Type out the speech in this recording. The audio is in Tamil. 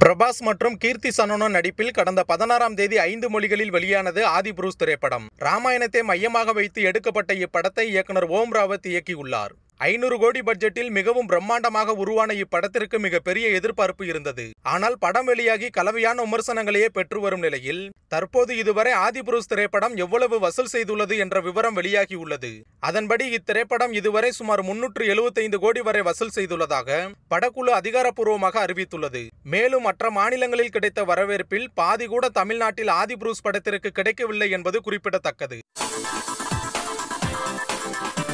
பிரபாஸ் மற்றும் கீர்த்தி சனோனோ நடிப்பில் கடந்த பதினாறாம் தேதி ஐந்து மொழிகளில் வெளியானது ஆதி புரூஸ் திரைப்படம் ராமாயணத்தை மையமாக வைத்து எடுக்கப்பட்ட இப்படத்தை இயக்குனர் ஓம் ராவத் இயக்கியுள்ளார் ஐநூறு கோடி பட்ஜெட்டில் மிகவும் பிரம்மாண்டமாக உருவான இப்படத்திற்கு மிகப்பெரிய எதிர்பார்ப்பு இருந்தது ஆனால் படம் வெளியாகி கலவையான விமர்சனங்களையே பெற்று வரும் நிலையில் தற்போது இதுவரை ஆதி புரூஸ் திரைப்படம் எவ்வளவு வசூல் செய்துள்ளது என்ற விவரம் வெளியாகியுள்ளது அதன்படி இத்திரைப்படம் இதுவரை சுமார் முன்னூற்று எழுபத்தைந்து கோடி வரை வசூல் செய்துள்ளதாக படக்குழு அதிகாரப்பூர்வமாக அறிவித்துள்ளது மேலும் மற்ற மாநிலங்களில் கிடைத்த வரவேற்பில் பாதி கூட தமிழ்நாட்டில் ஆதி புரூஸ் படத்திற்கு கிடைக்கவில்லை என்பது குறிப்பிடத்தக்கது